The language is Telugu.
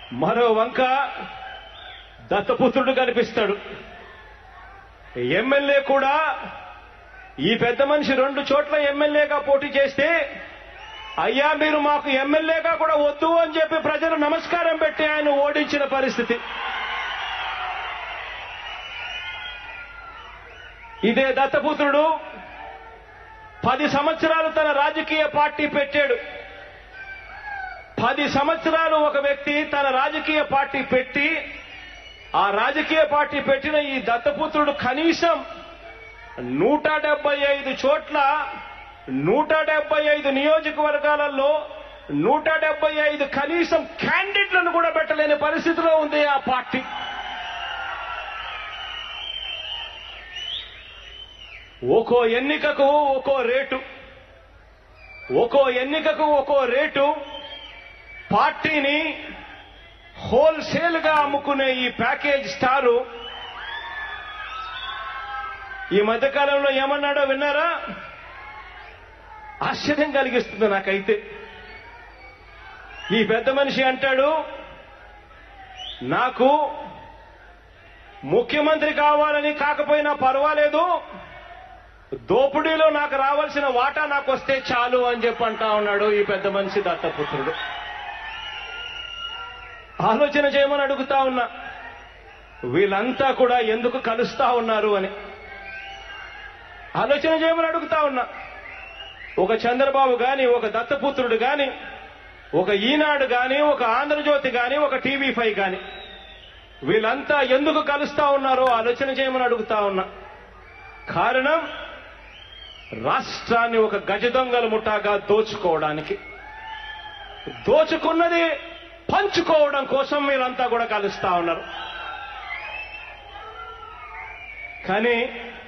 మరో వంక దత్తపుత్రుడు కనిపిస్తాడు ఎమ్మెల్యే కూడా ఈ పెద్ద మనిషి రెండు చోట్ల ఎమ్మెల్యేగా పోటీ చేస్తే అయ్యా మీరు మాకు ఎమ్మెల్యేగా కూడా వద్దు అని చెప్పి ప్రజలు నమస్కారం పెట్టి ఆయన ఓడించిన పరిస్థితి ఇదే దత్తపుత్రుడు పది సంవత్సరాలు తన రాజకీయ పార్టీ పెట్టాడు పది సంవత్సరాలు ఒక వ్యక్తి తన రాజకీయ పార్టీ పెట్టి ఆ రాజకీయ పార్టీ పెట్టిన ఈ దత్తపుత్రుడు కనీసం నూట డెబ్బై ఐదు చోట్ల నూట డెబ్బై ఐదు నియోజకవర్గాలలో నూట డెబ్బై ఐదు కనీసం క్యాండిడేట్లను కూడా పెట్టలేని పరిస్థితిలో ఉంది ఆ పార్టీ ఒక్కో ఎన్నికకు ఒక్కో రేటు ఒక్కో ఎన్నికకు ఒక్కో రేటు పార్టీని హోల్సేల్ గా అమ్ముకునే ఈ ప్యాకేజ్ స్టారు ఈ మధ్యకాలంలో ఏమన్నాడో విన్నారా ఆశ్చర్యం కలిగిస్తుంది నాకైతే ఈ పెద్ద మనిషి అంటాడు నాకు ముఖ్యమంత్రి కావాలని కాకపోయినా పర్వాలేదు దోపిడీలో నాకు రావాల్సిన వాటా నాకు వస్తే చాలు అని చెప్పి అంటా ఉన్నాడు ఈ పెద్ద మనిషి దత్తపుత్రుడు ఆలోచన చేయమని అడుగుతా ఉన్నా వీళ్ళంతా కూడా ఎందుకు కలుస్తా ఉన్నారు అని ఆలోచన చేయమని అడుగుతా ఉన్నా ఒక చంద్రబాబు గాని ఒక దత్తపుత్రుడు గాని ఒక ఈనాడు గాని ఒక ఆంధ్రజ్యోతి గాని ఒక టీవీ ఫైవ్ గాని వీళ్ళంతా ఎందుకు కలుస్తా ఉన్నారో ఆలోచన చేయమని అడుగుతా ఉన్నా కారణం రాష్ట్రాన్ని ఒక గజ దొంగల ముఠాగా దోచుకోవడానికి దోచుకున్నది పంచుకోవడం కోసం వీళ్ళంతా కూడా కలుస్తా ఉన్నారు కానీ